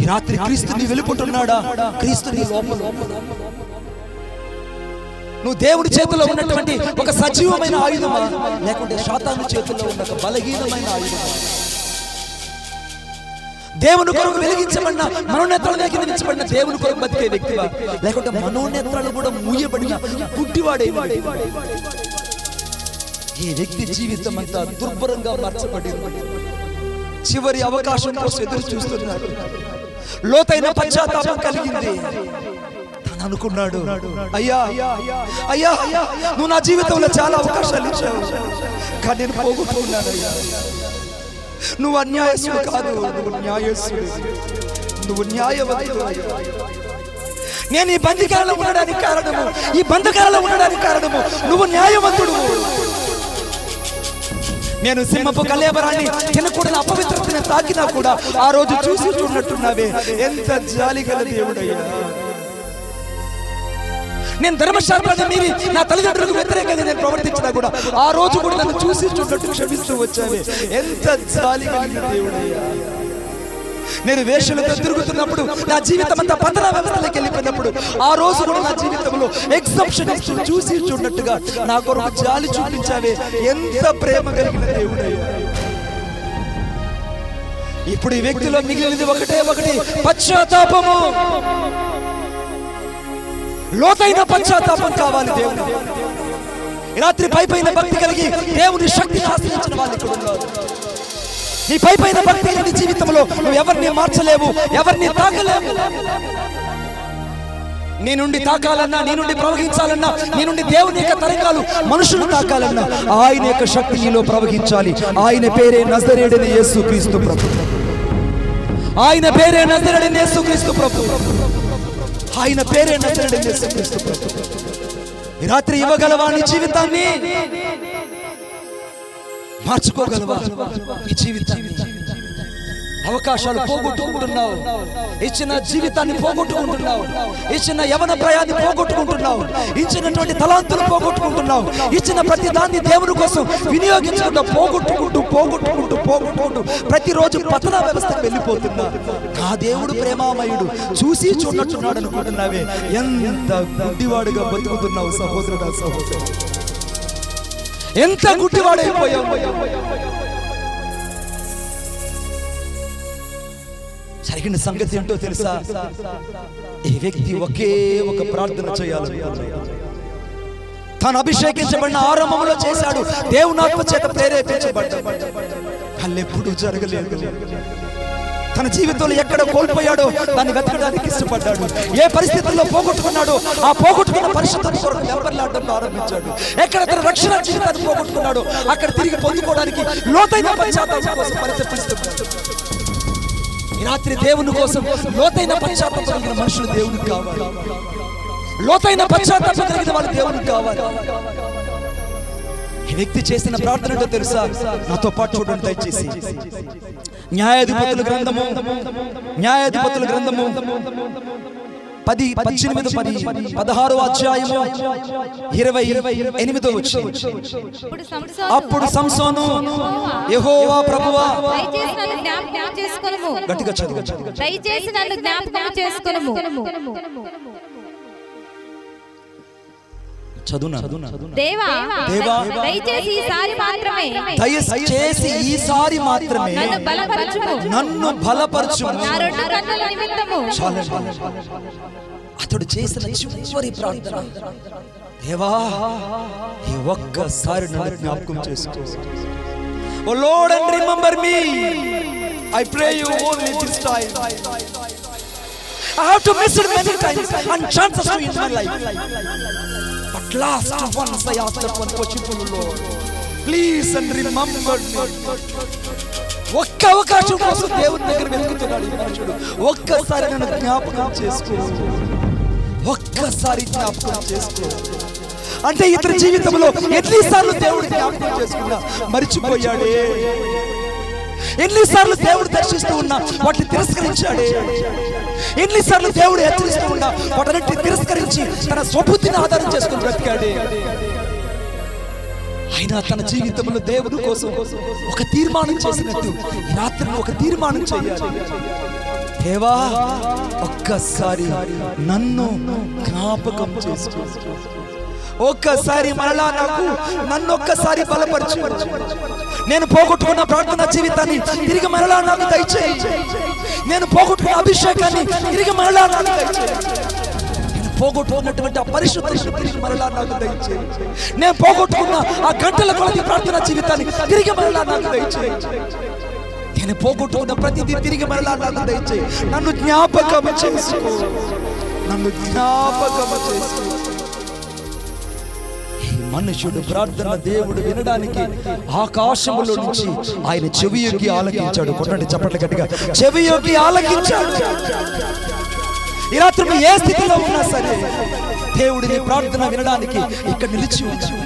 రాత్రి క్రీస్తు నీ వెలుపుంటున్నాడా క్రీస్తు నీ లోపల నువ్వు దేవుడి చేతిలో ఉన్నటువంటి ఒక సజీవమైన ఆయుధమా లేకుంటే శాతాను చేతిలో ఉన్న ఒక బలహీనమైన ఆయుధమా దేవుని కొరకు వెలిగించబడిన మనోనేత్రాలు వెలిగించబడిన దేవుని కొరకు బతికే వ్యక్తివా లేకుంటే మనోనేత్రాలు కూడా మూయబడిన గుడ్డివాడే ఈ వ్యక్తి జీవితం అంతా దుర్భరంగా మార్చబడింది చివరి అవకాశం కోసం ఎదురు చూస్తున్నాడు లోతైన పశ్చాత్తాపం కలిగింది తను అనుకున్నాడు అయ్యా అయ్యా నువ్వు నా జీవితంలో చాలా అవకాశాలు ఇచ్చావు కానీ నేను పోగొట్టుకున్నాను అయ్యా నువ్వు అన్యాయస్తుడు కాదు నువ్వు న్యాయస్తుడు నువ్వు న్యాయవంతుడు అయ్యా. నేను ఈ బంధికాలలో ఉండడానికి కారణము ఈ బంధకాలలో ఉండడానికి కారణము నువ్వు న్యాయవంతుడు నేను సింహపు కలేబరాన్ని తినకూడని అపవిత్రతని తాకినా కూడా ఆ రోజు చూసి చూడనట్టున్నావే ఎంత జాలి గల దేవుడయ్యా నేను ధర్మశాస్త్రాన్ని మీరి నా తల్లిదండ్రులకు వ్యతిరేకంగా నేను ప్రవర్తించినా కూడా ఆ రోజు కూడా నన్ను చూసి చూడట్టు క్షమిస్తూ వచ్చావే ఎంత జాలి కలిగిన దేవుడయ్యా నేను వేషలతో తిరుగుతున్నప్పుడు నా జీవితం అంతా పతన వ్యవస్థలోకి వెళ్ళిపోయినప్పుడు ఆ రోజు కూడా నా జీవితంలో ఎగ్జంప్షన్ ఇస్తూ చూసి చూడట్టుగా నా కొరకు జాలి చూపించావే ఎంత ప్రేమ కలిగిన దేవుడయ్యా ఇప్పుడు ఈ వ్యక్తిలో మిగిలినది ఒకటే ఒకటి పశ్చాత్తాపము లోతైన పశ్చాత్తాపం కావాలి దేవుడు ఈ రాత్రి పై పైన భక్తి కలిగి దేవుని శక్తిని ఆశ్రయించిన వాళ్ళు ఇక్కడ ఉన్నారు నీ పై పైన భక్తి నీ జీవితంలో నువ్వు ఎవరిని మార్చలేవు ఎవరిని తాకలేవు నీ నుండి తాకాలన్నా నీ నుండి ప్రవహించాలన్నా నీ నుండి దేవుని యొక్క తరంగాలు మనుషులు తాకాలన్నా ఆయన యొక్క శక్తి నీలో ప్రవహించాలి ఆయన పేరే నజరేడని యేసు క్రీస్తు ప్రభు ఆయన పేరే నజరేడని యేసు క్రీస్తు ప్రభు ఆయన పేరే నజరేడని యేసు క్రీస్తు ప్రభు ఈ రాత్రి ఇవ్వగలవా నీ జీవితాన్ని మార్చుకోగలవా ఈ జీవితాన్ని అవకాశాలు పోగొట్టుకుంటున్నావు ఇచ్చిన జీవితాన్ని పోగొట్టుకుంటున్నావు ఇచ్చిన యవన ప్రయాన్ని పోగొట్టుకుంటున్నావు ఇచ్చినటువంటి తలాంతులు పోగొట్టుకుంటున్నావు ఇచ్చిన ప్రతి దాన్ని దేవుని కోసం వినియోగించకుండా పోగొట్టుకుంటూ పోగొట్టుకుంటూ పోగొట్టుకుంటూ ప్రతిరోజు పతన వ్యవస్థకు వెళ్ళిపోతున్నా నా దేవుడు ప్రేమామయుడు చూసి చూడట్టున్నాడు అనుకుంటున్నావే ఎంత గుడ్డివాడుగా బతుకుతున్నావు సహోదరుడా సహోదరు ఎంత గుడ్డివాడైపోయావు జరిగిన సంగతి ఏంటో తెలుసా ఈ వ్యక్తి ఒకే ఒక ప్రార్థన చేయాలి తాను అభిషేకించబడిన ఆరంభంలో చేశాడు దేవునాత్మ చేత ప్రేరేపించబడ్డాడు కళ్ళెప్పుడు జరగలేదు తన జీవితంలో ఎక్కడ కోల్పోయాడో దాన్ని వెతకడానికి ఇష్టపడ్డాడు ఏ పరిస్థితుల్లో పోగొట్టుకున్నాడో ఆ పోగొట్టుకున్న పరిస్థితుల కొరకు వెంబర్లాడడం ప్రారంభించాడు ఎక్కడ తన రక్షణ జీవితాన్ని పోగొట్టుకున్నాడో అక్కడ తిరిగి పొందుకోవడానికి లోతైన పశ్చాత్తాపం కోసం పరితపిస్తున్నాడు ఈ రాత్రి దేవుని కోసం లోతైన పశ్చాత్తాపం కలిగిన మనుషులు దేవునికి కావాలి లోతైన పశ్చాత్తాపం కలిగిన వాళ్ళు దేవునికి కావాలి ఈ వ్యక్తి చేసిన ప్రార్థన ఏంటో తెలుసా నాతో పాటు చూడండి దయచేసి న్యాయాధిపతుల గ్రంథము న్యాయాధిపతుల గ్రంథము పది పద్దెనిమిది పది పదహారు అధ్యాయము ఇరవై ఎనిమిదో వచ్చి ఇప్పుడు సంసోను అప్పుడు సంసోను యెహోవా ప్రభువా దయచేసి నన్ను జ్ఞాపకం చేసుకొనుము గట్టిగా చదువు దయచేసి నన్ను జ్ఞాపకం చేసుకొనుము చదువునా దేవా దేవా, దయచేసి ఈసారి మాత్రమే దయచేసి ఈసారి మాత్రమే నన్ను బలపరచుము నన్ను బలపరచుము నా రెండు కన్నుల నిమిత్తము చాలండి అతడు చేసిన చివరి ప్రార్థన దేవా ఈ ఒక్కసారి నన్ను జ్ఞాపకం చేసుకో O Lord and remember me I pray you only this time I have to miss it many times and chances to in my life. But last once I ask that one question to the Lord. Please and remember me. ఒక్క అవకాశం కోసం దేవుని దగ్గర వెతుకుతున్నాడు ఈ మనుషుడు ఒక్కసారి నన్ను జ్ఞాపకం చేసుకో ఒక్కసారి జ్ఞాపకం చేసుకో అంటే ఇతని జీవితంలో ఎన్నిసార్లు దేవుడు జ్ఞాపకం చేసుకున్నా మరిచిపోయాడే ఎన్నిసార్లు దేవుడు దర్శిస్తూ ఉన్నా వాటిని తిరస్కరించాడే ఎన్నిసార్లు దేవుడు హెచ్చరిస్తూ ఉన్నా వాటన్నిటిని తిరస్కరించి తన స్వబుద్ధిని ఆధారం చేసుకుని బ్రతికాడే ఆయన తన జీవితంలో దేవుని కోసం ఒక తీర్మానం చేసినట్టు ఈ రాత్రి ఒక తీర్మానం చేయాలి దేవా ఒక్కసారి నన్ను జ్ఞాపకం చేసుకో ఒక్కసారి మరలా నాకు నన్ను ఒక్కసారి బలపరచు నేను పోగొట్టుకున్న ప్రార్థన జీవితాన్ని తిరిగి మరలా నాకు దయచేయి నేను పోగొట్టుకున్న అభిషేకాన్ని తిరిగి మరలా నాకు దయచేయి నేను పోగొట్టుకున్నటువంటి ఆ పరిశుద్ధ తిరిగి మరలా నాకు దయచేయి నేను పోగొట్టుకున్న ఆ గంటల కొలది ప్రార్థన జీవితాన్ని తిరిగి మరలా నాకు దయచేయి నేను పోగొట్టుకున్న ప్రతిదీ తిరిగి మరలా నాకు దయచేయి నన్ను జ్ఞాపకం చేసుకో నన్ను జ్ఞాపకం చేసుకో ఈ మనుషుడు ప్రార్థన దేవుడు వినడానికి ఆకాశములో నుంచి ఆయన చెవి యొక్కి ఆలకించాడు కొట్టండి చప్పట్లు గట్టిగా చెవి యొక్కి ఆలకించాడు ఈ రాత్రి నువ్వు ఏ స్థితిలో ఉన్నా సరే దేవుడిని ప్రార్థన వినడానికి ఇక్కడ నిలిచి ఉంచాడు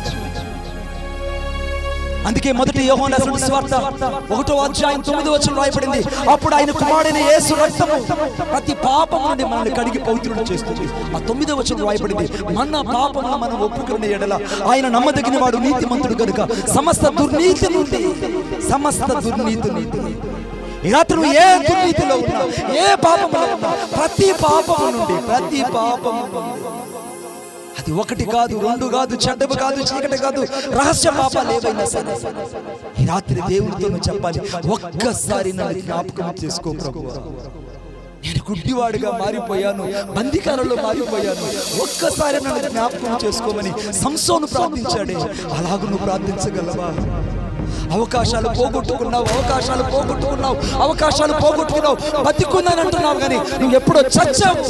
అందుకే మొదటి యోహాను రాసిన స్వార్థ ఒకటో అధ్యాయం తొమ్మిది వచ్చిన రాయబడింది అప్పుడు ఆయన కుమారుడైన యేసు రక్తము ప్రతి పాపం నుండి మనల్ని కడిగి పవిత్రుడు చేస్తుంది ఆ తొమ్మిదో వచనం రాయబడింది మన పాపమును మనం ఒప్పుకున్న ఎడల ఆయన నమ్మదగిన వాడు నీతిమంతుడు కనుక సమస్త దుర్నీతి నుండి సమస్త దుర్నీతి నుండి ఈ రాత్రి నువ్వు ఏ దుర్నీతిలో ఉన్నా ఏ పాపములో ఉన్నా ప్రతి పాపము నుండి ప్రతి పాపము నుండి అది ఒకటి కాదు రెండు కాదు చెడ్డవి కాదు చీకటి కాదు రహస్య పాపాలు ఏవైనా సరే ఈ రాత్రి దేవుడితో నువ్వు చెప్పాలి ఒక్కసారి నన్ను జ్ఞాపకం చేసుకో ప్రభు నేను గుడ్డివాడిగా మారిపోయాను బందికారంలో మారిపోయాను ఒక్కసారి నన్ను జ్ఞాపకం చేసుకోమని సంసోను ప్రార్థించాడే అలాగ నువ్వు ప్రార్థించగలవా అవకాశాలు పోగొట్టుకున్నావు అవకాశాలు పోగొట్టుకున్నావు అవకాశాలు పోగొట్టుకున్నావు బతికున్నాను అంటున్నావు కానీ నువ్వు ఎప్పుడో చచ్చావు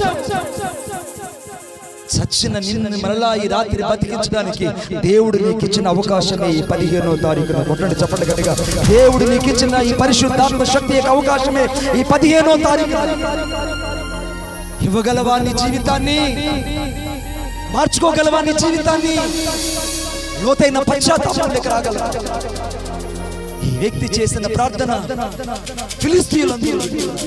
చచ్చిన నిన్ను మరలా ఈ రాత్రి బతికించడానికి దేవుడు నీకు ఇచ్చిన అవకాశమే ఈ పదిహేనో తారీఖున కొట్టండి చెప్పండి గట్టిగా దేవుడు నీకు ఇచ్చిన ఈ పరిశుద్ధాత్మ శక్తి యొక్క అవకాశమే ఈ పదిహేనో తారీఖు ఇవ్వగలవా నీ జీవితాన్ని మార్చుకోగలవా నీ జీవితాన్ని లోతైన పశ్చాత్తాపంలోకి రాగలవా ఈ వ్యక్తి చేసిన ప్రార్థన ఫిలిస్తీన్లందరూ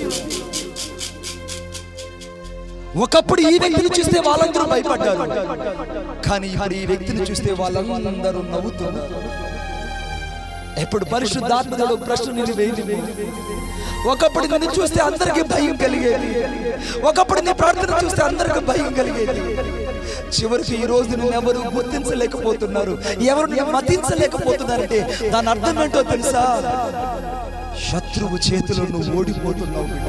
ఒకప్పుడు ఈ వ్యక్తిని చూస్తే వాళ్ళందరూ భయపడ్డారు కానీ ఇప్పుడు ఈ వ్యక్తిని చూస్తే వాళ్ళందరూ నవ్వుతున్నారు ఎప్పుడు పరిశుద్ధాత్మలో ప్రశ్న నిన్ను వేయలేదు ఒకప్పుడు నిన్ను చూస్తే అందరికీ భయం కలిగేది ఒకప్పుడు నీ ప్రార్థన చూస్తే అందరికీ భయం కలిగేది చివరికి ఈ రోజు నిన్ను ఎవరు గుర్తించలేకపోతున్నారు ఎవరు నిన్ను మతించలేకపోతున్నారంటే దాని అర్థం ఏంటో తెలుసా శత్రువు చేతిలో నువ్వు ఓడిపోతున్నావు బిడ్డ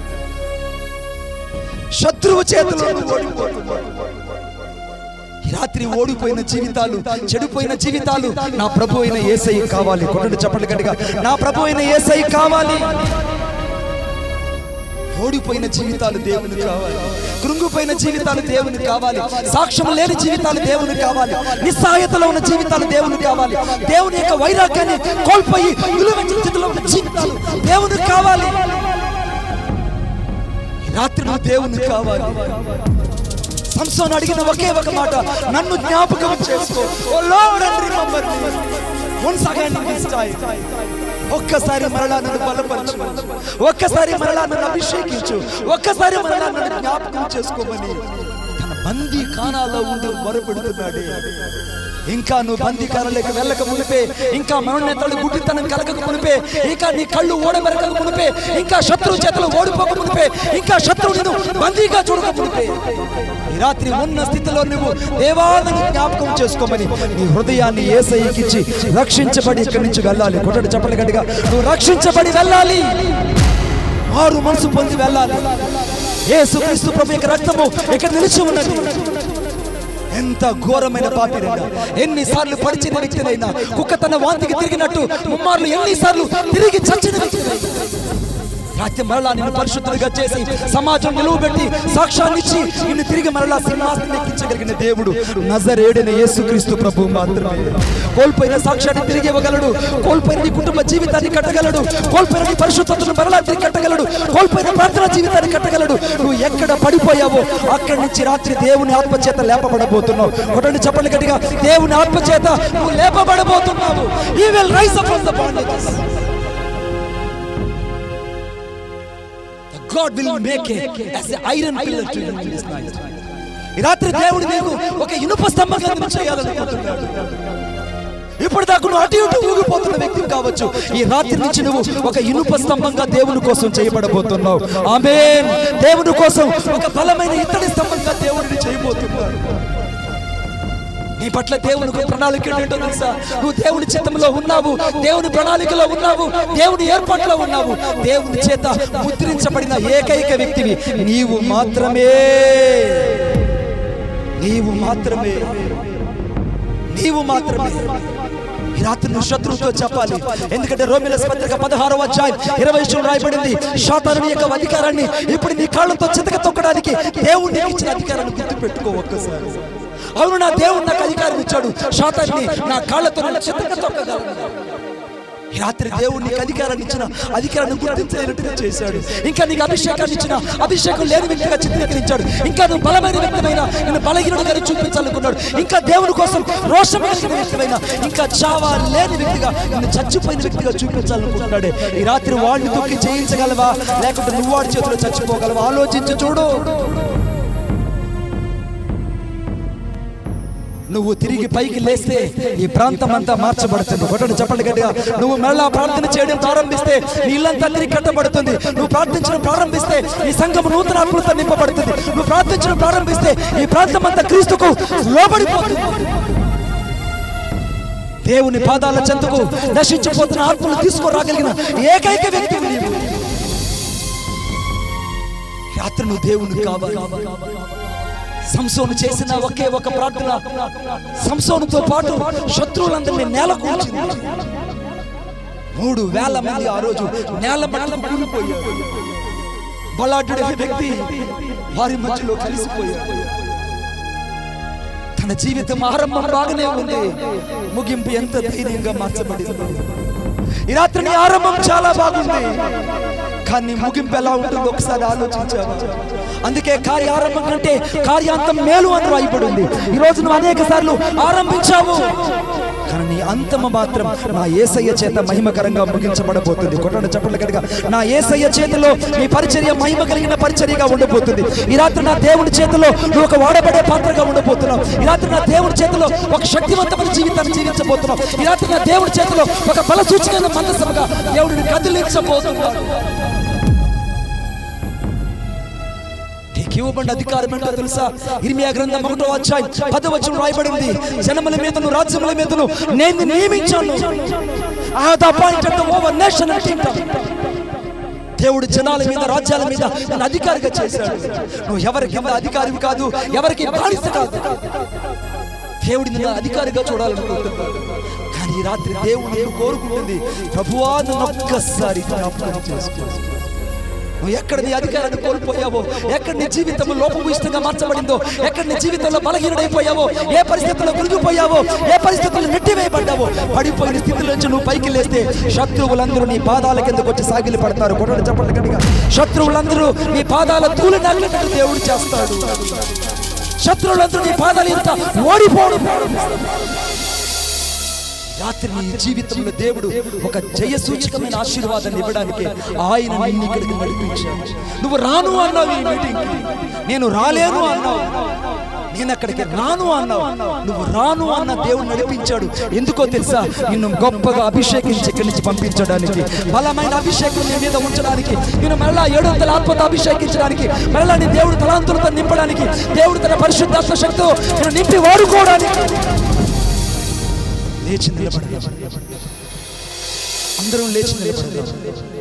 శత్రువు చేతిలో నువ్వు ఓడిపోతున్నావు ఈ రాత్రి ఓడిపోయిన జీవితాలు చెడిపోయిన జీవితాలు నా ప్రభు అయిన ఏసై కావాలి కొట్టండి చెప్పండి గట్టిగా నా ప్రభు అయిన ఏసై కావాలి ఓడిపోయిన జీవితాలు దేవుని కావాలి కృంగిపోయిన జీవితాలు దేవుని కావాలి సాక్ష్యం లేని జీవితాలు దేవుని కావాలి నిస్సహాయతలో ఉన్న జీవితాలు దేవుని కావాలి దేవుని యొక్క వైరాగ్యాన్ని కోల్పోయి విలువైన స్థితిలో ఉన్న జీవితాలు దేవుని కావాలి ఈ రాత్రి నువ్వు దేవుని కావాలి సంసోన్ అడిగిన ఒకే ఒక మాట నన్ను జ్ఞాపకం చేసుకో O Lord and remember me once again in this time ఒక్కసారి మరలా నన్ను బలపరచు ఒక్కసారి మరలా నన్ను అభిషేకించు ఒక్కసారి మరలా నన్ను జ్ఞాపకం చేసుకోమని తన బందీ కానాల్లో ఉండి మొరపెడుతున్నాడే ఇంకా నువ్వు బందీకారంలోకి వెళ్ళక మునిపే ఇంకా మనోన్నతలు గుడ్డితనం కలగక మునిపే ఇంకా నీ కళ్ళు ఓడమెరకక మునిపే ఇంకా శత్రువు చేతులు ఓడిపోక మునిపే ఇంకా శత్రువు నిన్ను బందీగా చూడక మునిపే ఈ రాత్రి ఉన్న స్థితిలో నువ్వు దేవాలను జ్ఞాపకం చేసుకోమని నీ హృదయాన్ని ఏసైకిచ్చి రక్షించబడి ఇక్కడి నుంచి వెళ్ళాలి కొట్టడి చెప్పలు గట్టిగా నువ్వు రక్షించబడి వెళ్ళాలి మారు మనసు పొంది వెళ్ళాలి యేసు క్రీస్తు ప్రభు యొక్క రక్తము ఇక్కడ నిలిచి ఉన్నది ఎంత ఘోరమైన పాపిరైనా ఎన్నిసార్లు పరిచిన వ్యక్తినైనా కుక్క తన వాంతికి తిరిగినట్టు ముమ్మార్లు ఎన్నిసార్లు తిరిగి చచ్చిన వ్యక్తినైనా రాత్రి మరలా నిన్ను పరిశుద్ధులుగా చేసి సమాజం నిలువబెట్టి సాక్ష్యాన్ని ఇచ్చి నిన్ను తిరిగి మరలా సింహాసనం ఎక్కించగలిగిన దేవుడు నజరేడిన యేసుక్రీస్తు ప్రభు మాత్రమే కోల్పోయిన సాక్ష్యాన్ని తిరిగి ఇవ్వగలడు కోల్పోయిన నీ కుటుంబ జీవితాన్ని కట్టగలడు కోల్పోయిన నీ పరిశుద్ధతను మరలా తిరిగి కట్టగలడు కోల్పోయిన ప్రార్థన జీవితాన్ని కట్టగలడు నువ్వు ఎక్కడ పడిపోయావో అక్కడి నుంచి రాత్రి దేవుని ఆత్మచేత లేపబడబోతున్నావు కొట్టండి చెప్పండి గట్టిగా దేవుని ఆత్మచేత నువ్వు లేపబడబోతున్నావు he will rise up from the bondages God will make it as an iron pillar to you this night. ఈ రాత్రి దేవుడు నీకు ఒక ఇనుప స్తంభంగా నిన్ను చేయాలనుకుంటున్నాడు ఇప్పటిదాకా నువ్వు అటు ఇటు ఊగిపోతున్న వ్యక్తి కావచ్చు ఈ రాత్రి నుంచి నువ్వు ఒక ఇనుప స్తంభంగా దేవుని కోసం చేయబడబోతున్నావు ఆమె దేవుని కోసం ఒక బలమైన ఇత్తడి స్తంభంగా దేవుడిని చేయబోతున్నాడు నీ పట్ల దేవునికి ప్రణాళిక ఏంటో తెలుసా నువ్వు దేవుని చిత్తంలో ఉన్నావు దేవుని ప్రణాళికలో ఉన్నావు దేవుని ఏర్పాట్లో ఉన్నావు దేవుని చేత ముద్రించబడిన ఏకైక వ్యక్తివి నీవు మాత్రమే నీవు మాత్రమే నీవు మాత్రమే ఈ రాత్రి నువ్వు శత్రువుతో చెప్పాలి ఎందుకంటే రోమిల పత్రిక పదహారవ అధ్యాయం ఇరవై విషయం రాయబడింది శాతాను యొక్క అధికారాన్ని ఇప్పుడు నీ కాళ్ళతో చితక తొక్కడానికి దేవుడు నీకు ఇచ్చిన అధికారాన్ని గుర్తు పెట్టుకో ఒక్కసారి అవును నా దేవుడు నాకు అధికారం ఇచ్చాడు శాతాన్ని నా కాళ్ళతో నన్ను చితక తొక్కగలను ఈ రాత్రి దేవుడు నీకు అధికారాన్ని ఇచ్చిన అధికారాన్ని గుర్తించేటట్టుగా చేశాడు ఇంకా నీకు అభిషేకాన్ని ఇచ్చిన అభిషేకం లేని వ్యక్తిగా చిత్రీకరించాడు ఇంకా నువ్వు బలమైన వ్యక్తిమైన నేను బలహీనుడిగా చూపించాలనుకున్నాడు ఇంకా దేవుని కోసం రోషం కలిగిన వ్యక్తిమైన ఇంకా చావా లేని వ్యక్తిగా నేను చచ్చిపోయిన వ్యక్తిగా చూపించాలనుకుంటున్నాడే ఈ రాత్రి వాడిని తొక్కి జయించగలవా లేకుంటే నువ్వు వాడి చేతిలో చచ్చిపోగలవా ఆలోచించి చూడు నువ్వు తిరిగి పైకి లేస్తే ఈ ప్రాంతం అంతా మార్చబడుతుంది కొట్టండి చెప్పండి గట్టిగా నువ్వు మళ్ళా ప్రార్థన చేయడం ప్రారంభిస్తే నీ ఇల్లంతా తిరిగి కట్టబడుతుంది నువ్వు ప్రార్థించడం ప్రారంభిస్తే ఈ సంఘం నూతన ఆత్మలతో నింపబడుతుంది నువ్వు ప్రార్థించడం ప్రారంభిస్తే ఈ ప్రాంతం అంతా క్రీస్తుకు లోబడిపోతుంది దేవుని పాదాల చెంతకు నశించిపోతున్న ఆత్మలు తీసుకురాగలిగిన ఏకైక వ్యక్తి నీవు రాత్రి నువ్వు దేవుని కావాలి సంసోను చేసిన ఒకే ఒక ప్రార్థన సంసోనుతో పాటు శత్రువులందరినీ నేల కూల్చింది మూడు వేల మంది ఆ రోజు నేల మట్టలు కూలిపోయారు బలాఢ్యుడు అనే వ్యక్తి వారి మధ్యలో కలిసిపోయాడు తన జీవితం ఆరంభం బాగానే ఉంది ముగింపు ఎంత ధైర్యంగా మార్చబడింది ఈ రాత్రి నీ ఆరంభం చాలా బాగుంది కానీ ముగింపు ఎలా ఉంటుందో ఒకసారి ఆలోచించావా అందుకే కార్యారంభం కంటే కార్యాంతం మేలు అని రాయబడింది ఈ రోజు నువ్వు అనేక సార్లు ఆరంభించావు కానీ నీ అంతమ మాత్రం నా ఏసయ్య చేత మహిమకరంగా ముగించబడబోతుంది కొట్టండి చెప్పండి గట్టిగా నా ఏసయ్య చేతిలో నీ పరిచర్య మహిమ కలిగిన పరిచర్యగా ఉండబోతుంది ఈ రాత్రి నా దేవుని చేతిలో నువ్వు ఒక వాడబడే పాత్రగా ఉండబోతున్నావు ఈ రాత్రి నా దేవుని చేతిలో ఒక శక్తివంతమైన జీవితాన్ని జీవించబోతున్నావు ఈ రాత్రి నా దేవుని చేతిలో ఒక బల సూచన మందసముగా దేవుడిని కదిలించబోతున్నాడు నీకు ఇవ్వబడిన అధికారం ఏంటో తెలుసా ఇర్మియా గ్రంథం ఒకటో అధ్యాయం పదవచనం రాయబడింది జనముల మీదను రాజ్యముల మీదను నేను నియమించాను I have appointed over nation దేవుడు జనాల మీద రాజ్యాల మీద నన్ను అధికారిగా చేశాడు నువ్వు ఎవరి కింద అధికారివి కాదు ఎవరికి బానిస కాదు దేవుడి నిన్ను అధికారిగా చూడాలనుకుంటున్నాడు కానీ ఈ రాత్రి దేవుడు నేను కోరుకుంటుంది ప్రభువా నన్ను ఒక్కసారి జ్ఞాపకం చేసుకో నువ్వు ఎక్కడ నీ అధికారాన్ని కోల్పోయావో ఎక్కడ నీ జీవితంలో లోపభూయిష్టంగా మార్చబడిందో ఎక్కడ నీ జీవితంలో బలహీనుడైపోయావో ఏ పరిస్థితుల్లో కృంగిపోయావో ఏ పరిస్థితుల్లో నెట్టివేయబడ్డావో పడిపోయిన స్థితిలో నుంచి నువ్వు పైకి లేస్తే శత్రువులందరూ నీ పాదాల కిందకు వచ్చి సాగిలి పడతారు కొట్టండి చెప్పండి గట్టిగా శత్రువులందరూ నీ పాదాల తూలి నల్లినట్టు దేవుడు చేస్తాడు శత్రువులందరూ నీ పాదాలు ఇంత ఓడిపోవడం రాత్రి నీ జీవితంలో దేవుడు ఒక జయ సూచకమైన ఆశీర్వాదాన్ని ఇవ్వడానికి ఆయన నిన్ను ఇక్కడికి నడిపించాడు నువ్వు రాను అన్నావు ఈ మీటింగ్కి నేను రాలేను అన్నావు నేను అక్కడికి రాను అన్నావు నువ్వు రాను అన్న దేవుడు నడిపించాడు ఎందుకో తెలుసా నిన్ను గొప్పగా అభిషేకించి ఇక్కడి నుంచి పంపించడానికి బలమైన అభిషేకం నీ మీద ఉంచడానికి నేను మళ్ళా ఏడు వందల ఆత్మతో అభిషేకించడానికి మళ్ళా నీ దేవుడు తలాంతులతో నింపడానికి దేవుడు తన పరిశుద్ధాత్మ శక్తితో నేను నింపి వాడుకోవడానికి లేచి నిలబడాలి అందరం లేచి నిలబడాలి